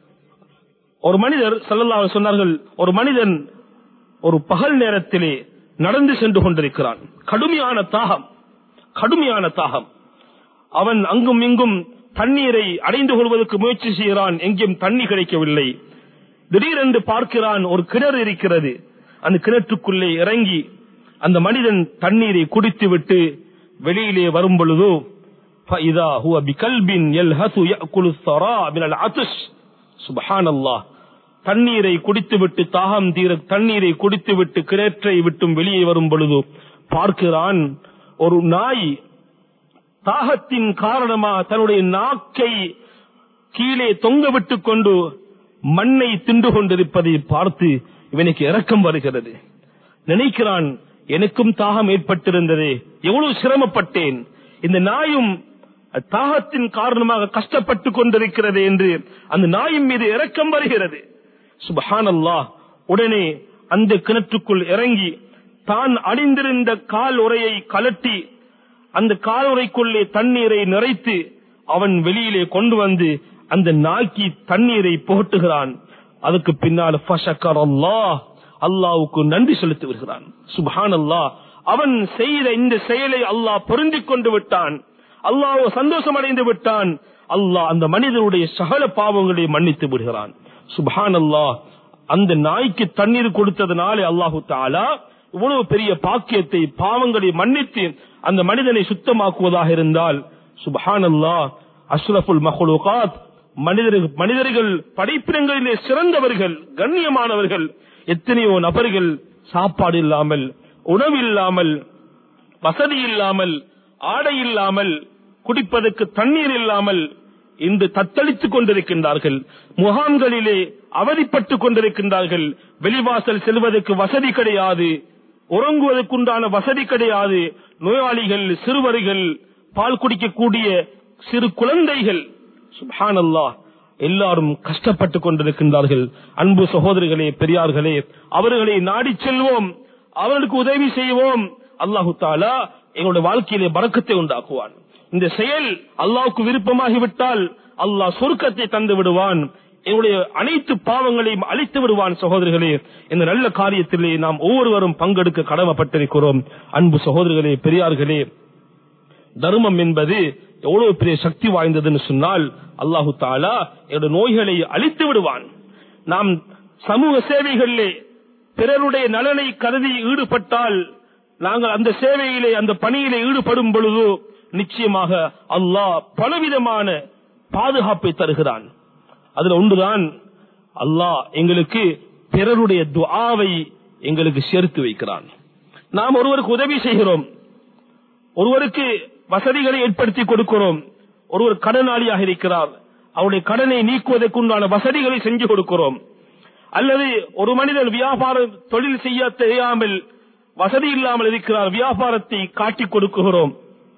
ஒரு மனிதர் சல்லல்லா சொன்னார்கள் ஒரு மனிதன் ஒரு பகல் நேரத்திலே நடந்து சென்று கொண்டிருக்கிறான் கடுமையான தாகம் கடுமையான தாகம் அவன் அங்கும் இங்கும் தண்ணீரை அடைந்து கொள்வதற்கு முயற்சி செய்கிறான் எங்கேயும் தண்ணி கிடைக்கவில்லை திடீரென்று பார்க்கிறான் ஒரு கிணறு இருக்கிறது அந்த கிணற்றுக்குள்ளே இறங்கி அந்த மனிதன் தண்ணீரை குடித்து விட்டு வெளியிலே வரும் பொழுதோ فإذا هو بكلب يلهث يأكل الثراء من العطش سبحان الله தண்ணீரை குடித்துவிட்டு தாகம் தீர தண்ணீரை குடித்துவிட்டு கிணற்றை விட்டும் வெளியே வரும் பொழுது பார்க்கிறான் ஒரு நாய் தாகத்தின் காரணமாக தன்னுடைய நாக்கை கீழே தொங்க விட்டுக் கொண்டு மண்ணை தின்று கொண்டிருப்பதை பார்த்து இவனுக்கு இரக்கம் வருகிறது நினைக்கிறான் எனக்கும் தாகம் ஏற்பட்டிருந்ததே எவ்வளவு சிரமப்பட்டேன் இந்த நாயும் தாகத்தின் காரணமாக கஷ்டப்பட்டு கொண்டிருக்கிறது என்று அந்த நாயின் மீது இரக்கம் வருகிறது சுபஹானல்லா உடனே அந்த கிணற்றுக்குள் இறங்கி தான் அணிந்திருந்த கால் உரையை கலட்டி அந்த கால் உரைக்குள்ளே தண்ணீரை நிறைத்து அவன் வெளியிலே கொண்டு வந்து அந்த நாய்க்கு தண்ணீரை புகட்டுகிறான் அதுக்கு பின்னால் அல்லாஹ் அல்லாவுக்கு நன்றி செலுத்தி வருகிறான் சுபான் அல்லாஹ் அவன் செய்த இந்த செயலை அல்லாஹ் பொருந்திக் கொண்டு விட்டான் அல்லாஹ் சந்தோஷம் அடைந்து விட்டான் அல்லாஹ் அந்த மனிதனுடைய சகல பாவங்களை மன்னித்து விடுகிறான் சுபான் அல்லாஹ் அந்த நாய்க்கு தண்ணீர் கொடுத்ததுனாலே அல்லாஹு தாலா இவ்வளவு பெரிய பாக்கியத்தை பாவங்களை மன்னித்து அந்த மனிதனை சுத்தமாக்குவதாக இருந்தால் சுபஹான் அல்லாஹ் அஷ்ரஃபுல் மஹ்லூகாத் மனிதர்கள் மனிதர்கள் படைப்பினங்களிலே சிறந்தவர்கள் கண்ணியமானவர்கள் எத்தனையோ நபர்கள் சாப்பாடு இல்லாமல் உணவு இல்லாமல் வசதி இல்லாமல் ஆடை இல்லாமல் குடிப்பதற்கு தண்ணீர் இல்லாமல் இன்று தத்தளித்துக் கொண்டிருக்கின்றார்கள் முகாம்களிலே அவதிப்பட்டுக் கொண்டிருக்கின்றார்கள் வெளிவாசல் செல்வதற்கு வசதி கிடையாது உறங்குவதற்குண்டான வசதி கிடையாது நோயாளிகள் சிறுவர்கள் பால் குடிக்கக்கூடிய சிறு குழந்தைகள் சுபானல்லா எல்லாரும் கஷ்டப்பட்டுக் கொண்டிருக்கின்றார்கள் அன்பு சகோதரிகளே பெரியார்களே அவர்களை நாடி செல்வோம் அவர்களுக்கு உதவி செய்வோம் அல்லாஹு தாலா எங்களுடைய வாழ்க்கையிலே பறக்கத்தை உண்டாக்குவான் இந்த செயல் அல்லாவுக்கு விருப்பமாகிவிட்டால் அல்லாஹ் சொர்க்கத்தை தந்து விடுவான் எங்களுடைய அனைத்து பாவங்களையும் அழித்து விடுவான் சகோதரிகளே இந்த நல்ல காரியத்திலே நாம் ஒவ்வொருவரும் பங்கெடுக்க கடமைப்பட்டிருக்கிறோம் அன்பு சகோதரிகளே பெரியார்களே தர்மம் என்பது எவ்வளவு பெரிய சக்தி வாய்ந்ததுன்னு சொன்னால் அல்லாஹு தாலா என்னுடைய நோய்களை அழித்து விடுவான் நாம் சமூக சேவைகளிலே பிறருடைய நலனை கருதி ஈடுபட்டால் நாங்கள் அந்த சேவையிலே அந்த பணியிலே ஈடுபடும் பொழுது நிச்சயமாக அல்லாஹ் பலவிதமான பாதுகாப்பை தருகிறான் அதுல ஒன்றுதான் அல்லாஹ் எங்களுக்கு பிறருடைய துஆவை எங்களுக்கு சேர்த்து வைக்கிறான் நாம் ஒருவருக்கு உதவி செய்கிறோம் ஒருவருக்கு வசதிகளை ஏற்படுத்தி கொடுக்கிறோம் ஒருவர் கடனாளியாக இருக்கிறார் அவருடைய கடனை நீக்குவதற்குண்டான வசதிகளை செஞ்சு கொடுக்கிறோம் அல்லது ஒரு மனிதன் வியாபார தொழில் செய்ய தெரியாமல் வசதி இல்லாமல் இருக்கிறார் வியாபாரத்தை காட்டிக் கொடுக்கிறோம்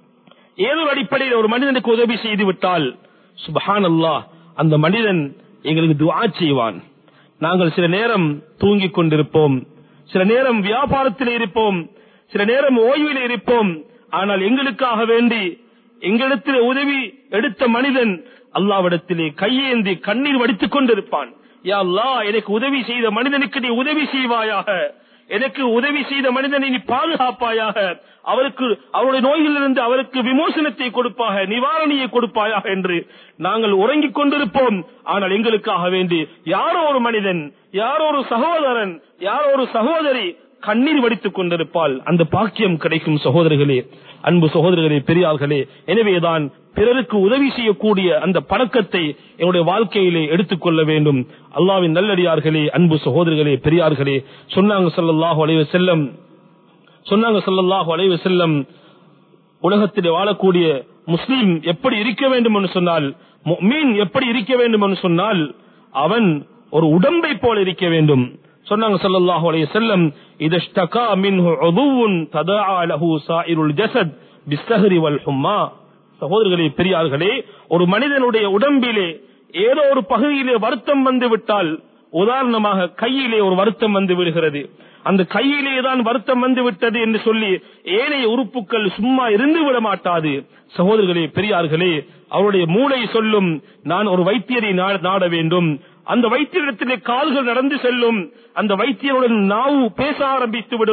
ஏதோ ஒரு அடிப்படையில் ஒரு மனிதனுக்கு உதவி செய்து விட்டால் சுபஹான் அல்லாஹ் அந்த மனிதன் எங்களுக்கு துவா செய்வான் நாங்கள் சில நேரம் தூங்கிக் கொண்டிருப்போம் சில நேரம் வியாபாரத்தில் இருப்போம் சில நேரம் ஓய்வில் இருப்போம் ஆனால் எங்களுக்காக வேண்டி எங்களிடத்தில் உதவி எடுத்த மனிதன் அல்லாவிடத்திலே கையேந்தி கண்ணீர் வடித்துக் கொண்டிருப்பான் யா அல்லாஹ் எனக்கு உதவி செய்த மனிதனுக்கு நீ உதவி செய்வாயாக எனக்கு உதவி செய்த மனிதனை நீ பாதுகாப்பாயாக அவருக்கு அவருடைய நோயிலிருந்து அவருக்கு விமோசனத்தை கொடுப்பாக நிவாரணியை கொடுப்பாயாக என்று நாங்கள் உறங்கிக் கொண்டிருப்போம் ஆனால் எங்களுக்காக வேண்டி யாரோ ஒரு மனிதன் யாரோ ஒரு சகோதரன் யாரோ ஒரு சகோதரி கண்ணீர் வடித்துக் கொண்டிருப்பால் அந்த பாக்கியம் கிடைக்கும் சகோதரர்களே அன்பு சகோதரர்களே பெரியார்களே எனவேதான் பிறருக்கு உதவி செய்யக்கூடிய அந்த பழக்கத்தை என்னுடைய வாழ்க்கையிலே எடுத்துக்கொள்ள வேண்டும் அல்லாவின் நல்லடியார்களே அன்பு சகோதரர்களே பெரியார்களே சொன்னாங்க சொல்லல்லாஹு அலைவ செல்லம் சொன்னாங்க சொல்லல்லாஹு அலைவ செல்லம் உலகத்திலே வாழக்கூடிய முஸ்லீம் எப்படி இருக்க வேண்டும் என்று சொன்னால் மீன் எப்படி இருக்க வேண்டும் என்று சொன்னால் அவன் ஒரு உடம்பை போல இருக்க வேண்டும் சொன்னாங்க ஸல்லல்லாஹு அலைஹி வஸல்லம் இதஷ்தகா மின்ஹு உதுவுன் ததஆ லஹு சாயிருல் ஜஸத் பிஸ்ஸஹரி வல் ஹும்மா சகோதரர்களே பெரியார்களே ஒரு மனிதனுடைய உடம்பிலே ஏதோ ஒரு பகுதியிலே வருத்தம் வந்து விட்டால் உதாரணமாக கையிலே ஒரு வருத்தம் வந்து விடுகிறது அந்த கையிலே தான் வருத்தம் வந்து விட்டது என்று சொல்லி ஏனைய உறுப்புகள் சும்மா இருந்து விட மாட்டாது சகோதரர்களே பெரியார்களே அவருடைய மூளை சொல்லும் நான் ஒரு வைத்தியரை நா- நாட வேண்டும் அந்த வைத்தியரிடத்திலே கால்கள் நடந்து செல்லும் அந்த வைத்தியருடன் நாவு பேச ஆரம்பித்து விடும்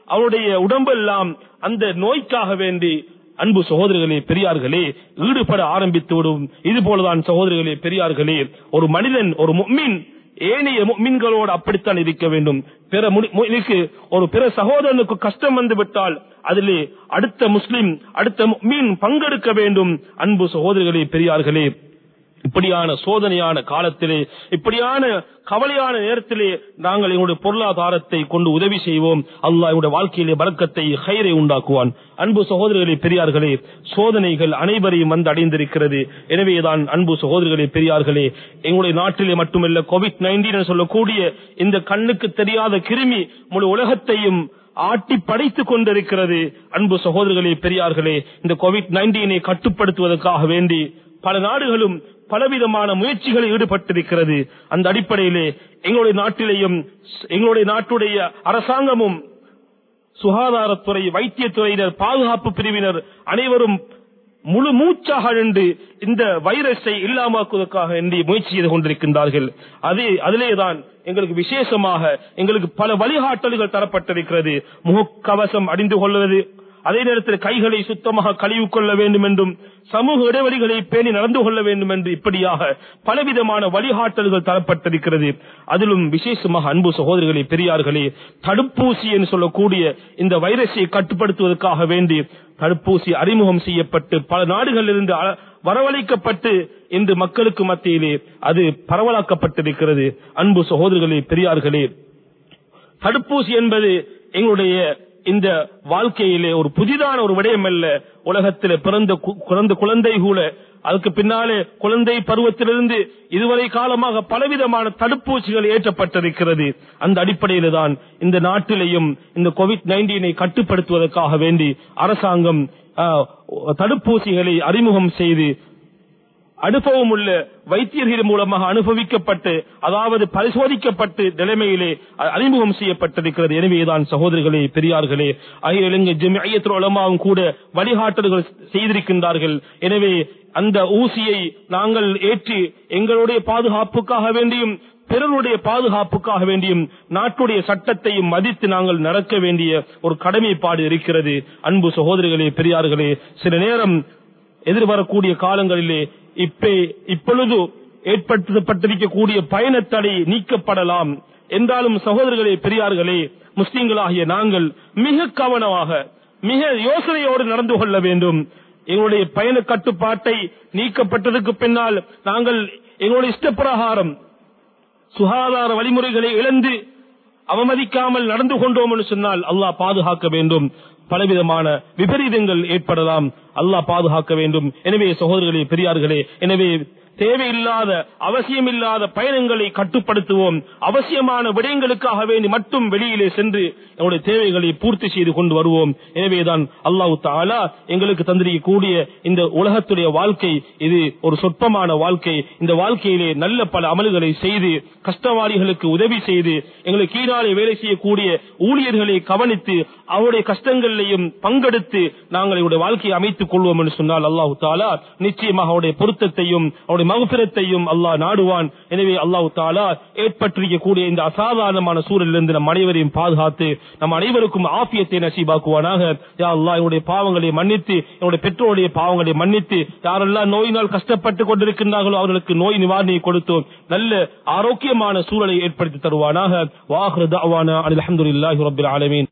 அவருடைய உடம்பெல்லாம் அந்த நோய்க்காக வேண்டி அன்பு சகோதரர்களே பெரியார்களே ஈடுபட ஆரம்பித்து விடும் இது போலதான் சகோதரர்களே பெரியார்களே ஒரு மனிதன் ஒரு முக்மின் ஏனைய முக்மின்களோடு அப்படித்தான் இருக்க வேண்டும் பிற முனி- முனிக்கு ஒரு பிற சகோதரனுக்கு கஷ்டம் வந்து விட்டால் அதிலே அடுத்த முஸ்லிம் அடுத்த முக்மீன் பங்கெடுக்க வேண்டும் அன்பு சகோதரர்களே பெரியார்களே இப்படியான சோதனையான காலத்திலே இப்படியான கவலையான நேரத்திலே நாங்கள் எங்களுடைய பொருளாதாரத்தை கொண்டு உதவி செய்வோம் அல்லாஹ் எங்களுடைய வாழ்க்கையிலே பறக்கத்தை ஹைரை உண்டாக்குவான் அன்பு சகோதரர்களே பெரியார்களே சோதனைகள் அனைவரையும் வந்து அடைந்திருக்கிறது எனவேதான் அன்பு சகோதரர்களே பெரியார்களே எங்களுடைய நாட்டிலே மட்டுமல்ல கோவிட் நைன்டீன் சொல்லக்கூடிய இந்த கண்ணுக்கு தெரியாத கிருமி முழு உலகத்தையும் ஆட்டி படைத்துக் கொண்டிருக்கிறது அன்பு சகோதரர்களே பெரியார்களே இந்த கோவிட் நைன்டீனை கட்டுப்படுத்துவதற்காக வேண்டி பல நாடுகளும் பலவிதமான முயற்சிகளில் ஈடுபட்டிருக்கிறது அந்த அடிப்படையிலே எங்களுடைய நாட்டிலேயும் எங்களுடைய நாட்டுடைய அரசாங்கமும் சுகாதாரத்துறை வைத்தியத்துறையினர் பாதுகாப்பு பிரிவினர் அனைவரும் முழு மூச்சாக நின்று இந்த வைரஸை இல்லாமக்குவதற்காக வேண்டி முயற்சி செய்து கொண்டிருக்கின்றார்கள் அதே அதிலேதான் எங்களுக்கு விசேஷமாக எங்களுக்கு பல வழிகாட்டல்கள் தரப்பட்டிருக்கிறது முகக்கவசம் அணிந்து கொள்வது அதே நேரத்தில் கைகளை சுத்தமாக கழுவிக் கொள்ள வேண்டும் என்றும் சமூக இடைவெளிகளை பேணி நடந்து கொள்ள வேண்டும் என்று இப்படியாக பலவிதமான வழிகாட்டல்கள் தரப்பட்டிருக்கிறது அதிலும் விசேஷமாக அன்பு சகோதரிகளே பெரியார்களே தடுப்பூசி என்று சொல்லக்கூடிய இந்த வைரஸை கட்டுப்படுத்துவதற்காக வேண்டி தடுப்பூசி அறிமுகம் செய்யப்பட்டு பல நாடுகளிலிருந்து அ- வரவழைக்கப்பட்டு இன்று மக்களுக்கு மத்தியிலே அது பரவலாக்கப்பட்டிருக்கிறது அன்பு சகோதரர்களே பெரியார்களே தடுப்பூசி என்பது எங்களுடைய இந்த வாழ்க்கையிலே ஒரு புதிதான ஒரு விடயம் அல்ல உலகத்திலே பிறந்த கு- பிறந்த குழந்தை கூட அதுக்கு பின்னாலே குழந்தை பருவத்திலிருந்து இதுவரை காலமாக பலவிதமான தடுப்பூசிகள் ஏற்றப்பட்டிருக்கிறது அந்த அடிப்படையில தான் இந்த நாட்டிலேயும் இந்த கோவிட் நைன்டீனை கட்டுப்படுத்துவதற்காக வேண்டி அரசாங்கம் ஆ, தடுப்பூசிகளை அறிமுகம் செய்து அனுபவம் உள்ள வைத்தியர்கள் மூலமாக அனுபவிக்கப்பட்டு அதாவது பரிசோதிக்கப்பட்டு நிலைமையிலே அ- அறிமுகம் செய்யப்பட்டிருக்கிறது எனவேதான் சகோதரிகளே பெரியார்களே அகில இலங்கை ஜமியத்தில் உலமாவும் கூட வழிகாட்டல்கள் செய்திருக்கின்றார்கள் எனவே அந்த ஊசியை நாங்கள் ஏற்றி எங்களுடைய பாதுகாப்புக்காக வேண்டியும் பிறருடைய பாதுகாப்புக்காக வேண்டியும் நாட்டுடைய சட்டத்தையும் மதித்து நாங்கள் நடக்க வேண்டிய ஒரு கடமைப்பாடு இருக்கிறது அன்பு சகோதரிகளே பெரியார்களே சில நேரம் எதிர்வரக்கூடிய காலங்களிலே இப்பே இப்பொழுது ஏற்படுத்தப்பட்டிருக்கக்கூடிய பயணத்தடை நீக்கப்படலாம் என்றாலும் சகோதரர்களே பெரியார்களே முஸ்லிம்களாகிய நாங்கள் மிக கவனமாக மிக யோசனையோடு நடந்து கொள்ள வேண்டும் எங்களுடைய பயண கட்டுப்பாட்டை நீக்கப்பட்டதற்கு பின்னால் நாங்கள் எங்களுடைய இஷ்டப்பிரகாரம் சுகாதார வழிமுறைகளை இழந்து அவமதிக்காமல் நடந்து கொண்டோம் என்று சொன்னால் அல்லாஹ் பாதுகாக்க வேண்டும் பலவிதமான விபரீதங்கள் ஏற்படலாம் அல்லாஹ் பாதுகாக்க வேண்டும் எனவே சகோதரர்களே பெரியார்களே எனவே தேவையில்லாத அவசியமில்லாத பயணங்களை கட்டுப்படுத்துவோம் அவசியமான விடயங்களுக்காக வேண்டி மட்டும் வெளியிலே சென்று நம்முடைய தேவைகளை பூர்த்தி செய்து கொண்டு வருவோம் எனவேதான் அல்லாஹு தாலா எங்களுக்கு தந்திருக்கக்கூடிய இந்த உலகத்துடைய வாழ்க்கை இது ஒரு சொற்பமான வாழ்க்கை இந்த வாழ்க்கையிலே நல்ல பல அமல்களை செய்து கஷ்டவாளிகளுக்கு உதவி செய்து எங்களுக்கு கீழாலே வேலை செய்யக்கூடிய ஊழியர்களை கவனித்து அவருடைய கஷ்டங்களிலையும் பங்கெடுத்து நாங்கள் எங்களுடைய வாழ்க்கையை அமைத்துக் கொள்வோம் என்று சொன்னால் அல்லாஹு தாலா நிச்சயமாக அவருடைய பொருத்தத்தையும் அவருடைய மகபிரத்தையும் அல்லாஹ் நாடுவான் எனவே அல்லாஹு தாலா ஏற்பட்டிருக்கக்கூடிய இந்த அசாதாரணமான சூழலிலிருந்து நம் அனைவரையும் பாதுகாத்து நம் அனைவருக்கும் ஆபியத்தை நசீபாக்குவானாக யா அல்லாஹ் என்னுடைய பாவங்களை மன்னித்து என்னுடைய பெற்றோருடைய பாவங்களை மன்னித்து யாரெல்லாம் நோயினால் கஷ்டப்பட்டு கொண்டிருக்கின்றார்களோ அவர்களுக்கு நோய் நிவாரணியை கொடுத்தோம் நல்ல ஆரோக்கியமான சூழலை ஏற்படுத்தி தருவானாக வாஹ்ரு தஅவானா அல்ஹம்துலில்லாஹி ரப்பில் ஆலமீன்